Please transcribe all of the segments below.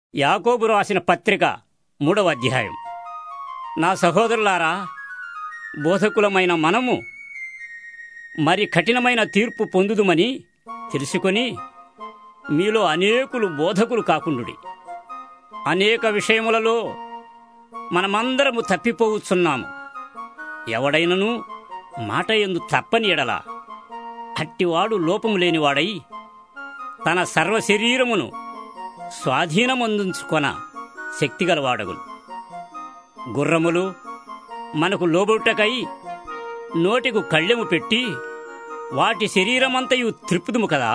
యాకోబు రాసిన పత్రిక మూడవ అధ్యాయం నా సహోదరులారా బోధకులమైన మనము మరి కఠినమైన తీర్పు పొందుదుమని తెలుసుకొని మీలో అనేకులు బోధకులు కాకుండుడి అనేక విషయములలో మనమందరము తప్పిపోవచ్చున్నాము ఎవడైనను మాట ఎందు తప్పని ఎడల అట్టివాడు లోపము లేనివాడై తన సర్వ శరీరమును స్వాధీనమందుంచుకొన శక్తిగలవాడగును గుర్రములు మనకు లోబుటకై నోటికు కళ్ళెము పెట్టి వాటి శరీరమంతయు త్రిప్పుదుము కదా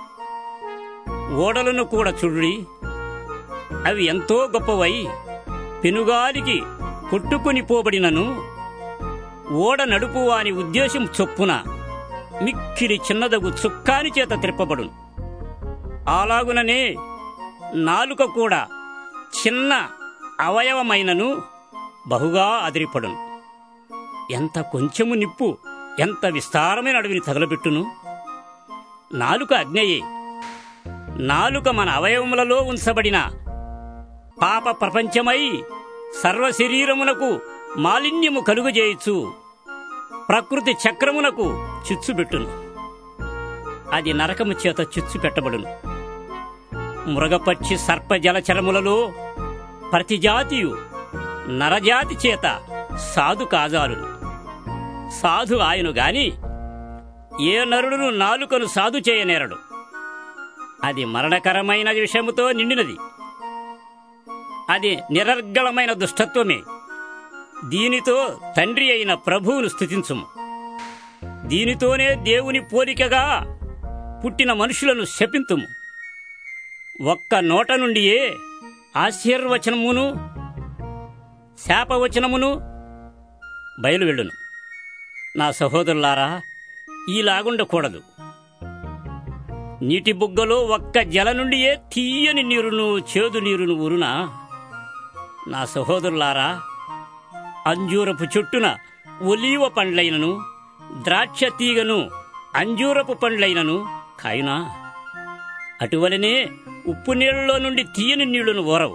ఓడలను కూడా చూడుడి అవి ఎంతో గొప్పవై పెనుగాలికి కొట్టుకుని పోబడినను ఓడ నడుపు వాని ఉద్దేశం చొప్పున మిక్కిలి చిన్నదగు చుక్కాని చేత త్రిప్పబడును అలాగుననే నాలుక కూడా చిన్న అవయవమైనను బహుగా అదిరిపడును ఎంత కొంచెము నిప్పు ఎంత విస్తారమైన అడవిని తగలబెట్టును నాలుక అగ్నయే నాలుక మన అవయవములలో ఉంచబడిన పాప ప్రపంచమై సర్వ శరీరమునకు మాలిన్యము కలుగజేయచ్చు ప్రకృతి చక్రమునకు చిచ్చుబెట్టును అది నరకము చేత చిచ్చు పెట్టబడును మృగపక్షి సర్ప జలచరములలో ప్రతి జాతియు నరజాతి చేత సాధు కాజాలును సాధు ఆయను గాని ఏ నరుడును నాలుకను సాధు చేయనేరడు అది మరణకరమైన విషయముతో నిండినది అది నిరర్గళమైన దుష్టత్వమే దీనితో తండ్రి అయిన ప్రభువును స్థుతించుము దీనితోనే దేవుని పోలికగా పుట్టిన మనుషులను శపింతుము ఒక్క నోట నుండియే ఆశీర్వచనమును శాపవచనమును బయలువెళ్ళును నా సహోదరులారా ఈలాగుండకూడదు నీటి బుగ్గలో ఒక్క జల నుండియే తీయని నీరును చేదు నీరును ఊరునా నా సహోదరులారా అంజూరపు చెట్టున ఒలీవ పండ్లైనను ద్రాక్ష తీగను అంజూరపు పండ్లైనను కాయునా అటువలనే ఉప్పు నీళ్లలో నుండి తీయని నీళ్లను ఓరవు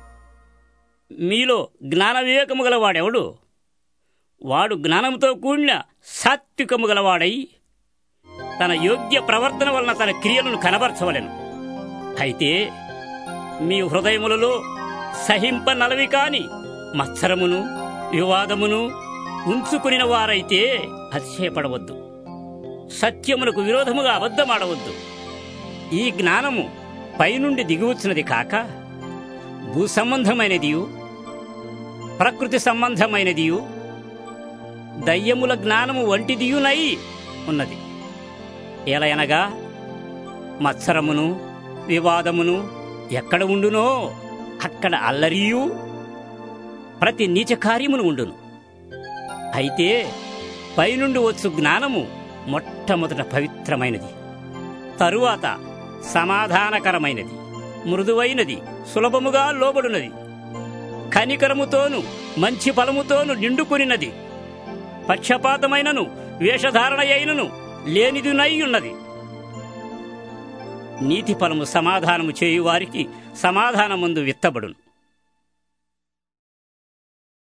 మీలో జ్ఞాన వివేకము గలవాడెవడు వాడు జ్ఞానంతో కూడిన సాత్వికము గలవాడై తన యోగ్య ప్రవర్తన వలన తన క్రియలను కనబరచవలెను అయితే మీ హృదయములలో సహింప నలవి కాని మత్సరమును వివాదమును ఉంచుకుని వారైతే అతిశయపడవద్దు సత్యమునకు విరోధముగా అబద్ధమాడవద్దు ఈ జ్ఞానము పైనుండి దిగువచ్చినది కాక భూ సంబంధమైనదియు ప్రకృతి సంబంధమైనదియు దయ్యముల జ్ఞానము వంటిదియునై ఉన్నది ఎలయనగా మత్సరమును వివాదమును ఎక్కడ ఉండునో అక్కడ అల్లరియు ప్రతి నీచ కార్యమును ఉండును అయితే పైనుండి వచ్చు జ్ఞానము మొట్టమొదట పవిత్రమైనది తరువాత సమాధానకరమైనది మృదువైనది సులభముగా లోబడునది కనికరముతోను మంచి ఫలముతోను నిండుకునినది పక్షపాతమైనను వేషధారణ అయినను లేనిదినై ఉన్నది నీతి ఫలము సమాధానము చేయువారికి సమాధానమందు విత్తబడును